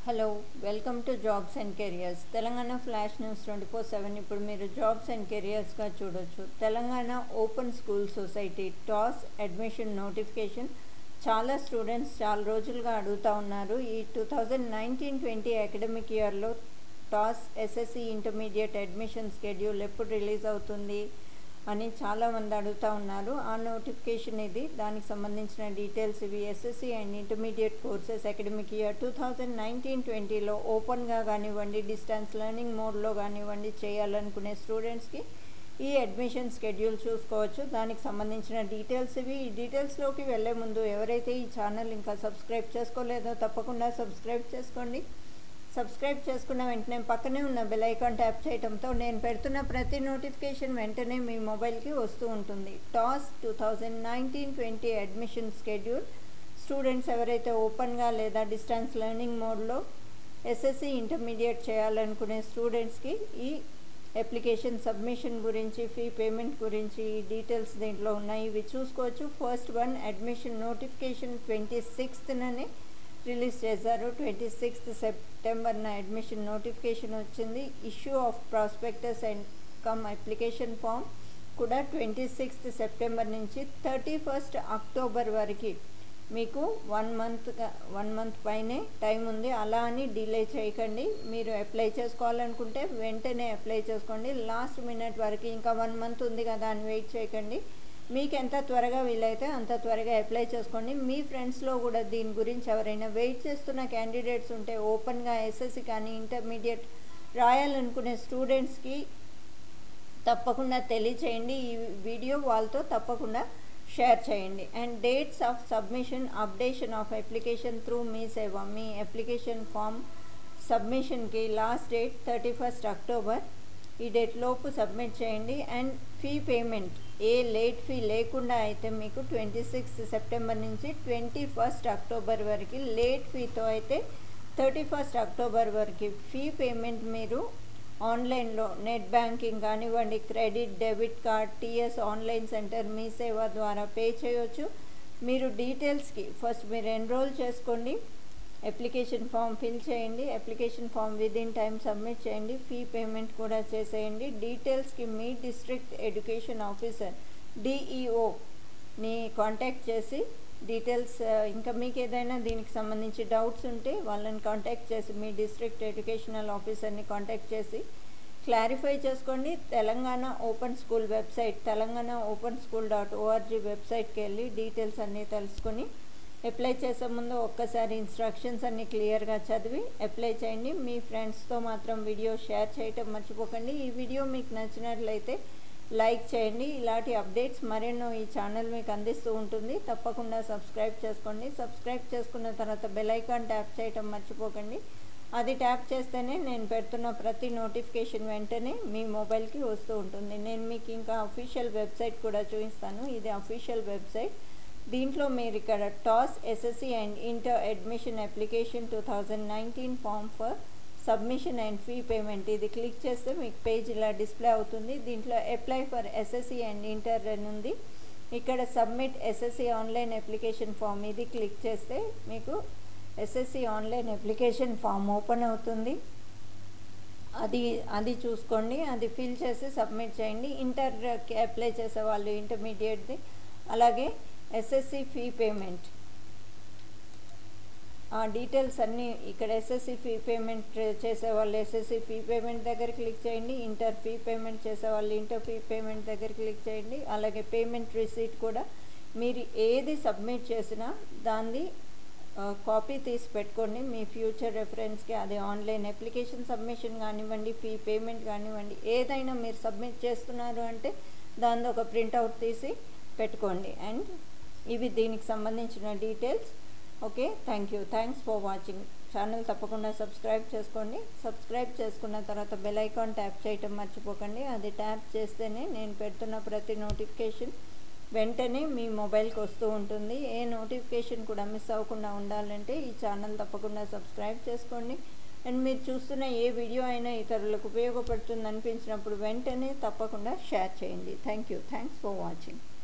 hello welcome to jobs and careers Telangana flash news twenty four seven ఇప్పుడు మీరు jobs and కెరియర్స్గా చూడొచ్చు Telangana open school society TOSS admission notification చాలా students చాలా రోజులుగా అడుగుతూ ఉన్నారు ఈ two thousand nineteen twenty academic ఇయర్లో TOSS SSC intermediate admission schedule ఎప్పుడు రిలీజ్ అవుతుంది అని చాలామంది అడుగుతూ ఉన్నారు ఆ నోటిఫికేషన్ ఇది దానికి సంబంధించిన డీటెయిల్స్ ఇవి SSC and intermediate courses academic year two thousand nineteen ట్వంటీలో ఓపెన్గా కానివ్వండి డిస్టెన్స్ లెర్నింగ్ మోడ్లో కానివ్వండి చేయాలనుకునే స్టూడెంట్స్కి ఈ అడ్మిషన్ స్కెడ్యూల్ చూసుకోవచ్చు దానికి సంబంధించిన డీటెయిల్స్ ఇవి ఈ డీటెయిల్స్లోకి వెళ్ళే ముందు ఎవరైతే ఈ ఛానల్ ఇంకా సబ్స్క్రైబ్ చేసుకోలేదో తప్పకుండా సబ్స్క్రైబ్ చేసుకోండి సబ్స్క్రైబ్ చేసుకున్న వెంటనే పక్కనే ఉన్న బెల్ ఐకాన్ ట్యాప్ చేయడంతో నేను పెడుతున్న ప్రతి నోటిఫికేషన్ వెంటనే మీ మొబైల్కి వస్తూ ఉంటుంది TOSS two thousand nineteen twenty admission schedule students ఎవరైతే ఓపెన్గా లేదా డిస్టెన్స్ లెర్నింగ్ మోడ్లో ఎస్ఎస్సి ఇంటర్మీడియట్ చేయాలనుకునే స్టూడెంట్స్కి ఈ అప్లికేషన్ సబ్మిషన్ గురించి ఫీ పేమెంట్ గురించి ఈ డీటెయిల్స్ దీంట్లో ఉన్నాయి ఇవి చూసుకోవచ్చు first one admission notification twenty సిక్స్త్ననే రిలీజ్ చేశారు ట్వంటీ సిక్స్త్ సెప్టెంబర్న అడ్మిషన్ నోటిఫికేషన్ వచ్చింది issue of prospectus and come application form కూడా ట్వంటీ సిక్స్త్ సెప్టెంబర్ నుంచి థర్టీ ఫస్ట్ అక్టోబర్ వరకు మీకు వన్ మంత్ వన్ మంత్ పైనే టైం ఉంది అలా అని డిలే చేయకండి మీరు అప్లై చేసుకోవాలనుకుంటే వెంటనే అప్లై చేసుకోండి లాస్ట్ మినిట్ వరకు ఇంకా వన్ మంత్ ఉంది కదా అని వెయిట్ చేయకండి మీకు ఎంత త్వరగా వీలైతే అంత త్వరగా అప్లై చేసుకోండి మీ ఫ్రెండ్స్లో కూడా దీని గురించి ఎవరైనా వెయిట్ చేస్తున్న క్యాండిడేట్స్ ఉంటే ఓపెన్గా ఎస్ఎస్సి కానీ ఇంటర్మీడియట్ రాయాలనుకునే స్టూడెంట్స్కి తప్పకుండా తెలియచేయండి ఈ వీడియో వాళ్ళతో తప్పకుండా షేర్ చేయండి and dates of submission updation of application through Mee Seva మీ అప్లికేషన్ ఫామ్ సబ్మిషన్కి last date thirty first October ఈ డేట్ లోపు సబ్మిట్ చేయండి అండ్ ఫీ పేమెంట్ ఏ లేట్ ఫీ లేకుండా అయితే మీకు ట్వంటీ సిక్స్త్ సెప్టెంబర్ నుంచి ట్వంటీ ఫస్ట్ అక్టోబర్ వరకు లేట్ ఫీతో అయితే థర్టీ ఫస్ట్ అక్టోబర్ వరకు ఫీ పేమెంట్ మీరు ఆన్లైన్లో నెట్ బ్యాంకింగ్ కానివ్వండి credit debit card TS online centre Mee Seva ద్వారా పే చేయొచ్చు మీరు డీటెయిల్స్కి ఫస్ట్ మీరు ఎన్రోల్ చేసుకోండి అప్లికేషన్ ఫామ్ ఫిల్ చేయండి application form with in time submit చేయండి ఫీ పేమెంట్ కూడా చేసేయండి డీటెయిల్స్కి మీ డిస్ట్రిక్ట్ ఎడ్యుకేషన్ ఆఫీసర్ డిఈఓని కాంటాక్ట్ చేసి డీటెయిల్స్ ఇంకా మీకు ఏదైనా దీనికి సంబంధించి డౌట్స్ ఉంటే వాళ్ళని కాంటాక్ట్ చేసి మీ డిస్ట్రిక్ట్ ఎడ్యుకేషనల్ ఆఫీసర్ని కాంటాక్ట్ చేసి క్లారిఫై చేసుకోండి Telangana open school website Telangana open school dot O R G వెబ్సైట్కి వెళ్ళి డీటెయిల్స్ అన్నీ తెలుసుకొని అప్లై చేసే ముందు ఒక్కసారి ఇన్స్ట్రక్షన్స్ అన్నీ క్లియర్గా చదివి అప్లై చేయండి మీ ఫ్రెండ్స్తో మాత్రం వీడియో షేర్ చేయటం మర్చిపోకండి ఈ వీడియో మీకు నచ్చినట్లయితే లైక్ చేయండి ఇలాంటి అప్డేట్స్ మరెన్నో ఈ ఛానల్ మీకు అందిస్తూ ఉంటుంది తప్పకుండా సబ్స్క్రైబ్ చేసుకోండి సబ్స్క్రైబ్ చేసుకున్న తర్వాత బెల్ ఐకాన్ ట్యాప్ చేయటం మర్చిపోకండి అది ట్యాప్ చేస్తేనే నేను పెడుతున్న ప్రతి నోటిఫికేషన్ వెంటనే మీ మొబైల్కి వస్తూ ఉంటుంది నేను మీకు ఇంకా అఫీషియల్ వెబ్సైట్ కూడా చూపిస్తాను ఇది అఫీషియల్ వెబ్సైట్ దీంట్లో మీరు ఇక్కడ TOSS SSC and inter admission application two thousand nineteen form for submission and fee payment ఇది క్లిక్ చేస్తే మీకు పేజ్ ఇలా డిస్ప్లే అవుతుంది దీంట్లో apply for SSC and inter అని ఉంది ఇక్కడ submit SSC online application form ఇది క్లిక్ చేస్తే మీకు SSC online application form open అవుతుంది అది అది చూసుకోండి అది ఫిల్ చేసి సబ్మిట్ చేయండి ఇంటర్కి అప్లై చేసే వాళ్ళు ఇంటర్మీడియట్ది అలాగే ఎస్ఎస్సి ఫీ పేమెంట్ ఆ డీటెయిల్స్ అన్నీ ఇక్కడ ఎస్ఎస్సి ఫీ పేమెంట్ చేసే వాళ్ళు ఎస్ఎస్సి ఫీ పేమెంట్ దగ్గర క్లిక్ చేయండి ఇంటర్ ఫీ పేమెంట్ చేసే వాళ్ళు ఇంటర్ ఫీ పేమెంట్ దగ్గర క్లిక్ చేయండి అలాగే పేమెంట్ రిసీట్ కూడా మీరు ఏది సబ్మిట్ చేసినా దాన్ని కాపీ తీసి పెట్టుకోండి మీ ఫ్యూచర్ రెఫరెన్స్కి అది ఆన్లైన్ అప్లికేషన్ సబ్మిషన్ కానివ్వండి ఫీ పేమెంట్ కానివ్వండి ఏదైనా మీరు సబ్మిట్ చేస్తున్నారు అంటే దాని ఒక ప్రింట్అవుట్ తీసి పెట్టుకోండి అండ్ ఇవి దీనికి సంబంధించిన details okay thank you thanks for watching channel తప్పకుండా సబ్స్క్రైబ్ చేసుకోండి సబ్స్క్రైబ్ చేసుకున్న తర్వాత బెల్ ఐకాన్ ట్యాప్ చేయటం మర్చిపోకండి అది ట్యాప్ చేస్తేనే నేను పెడుతున్న ప్రతి నోటిఫికేషన్ వెంటనే మీ మొబైల్కి వస్తూ ఉంటుంది ఏ నోటిఫికేషన్ కూడా మిస్ అవ్వకుండా ఉండాలంటే ఈ ఛానల్ తప్పకుండా సబ్స్క్రైబ్ చేసుకోండి అండ్ మీరు చూస్తున్న ఏ వీడియో అయినా ఇతరులకు ఉపయోగపడుతుంది అనిపించినప్పుడు వెంటనే తప్పకుండా షేర్ చేయండి thank you thanks for watching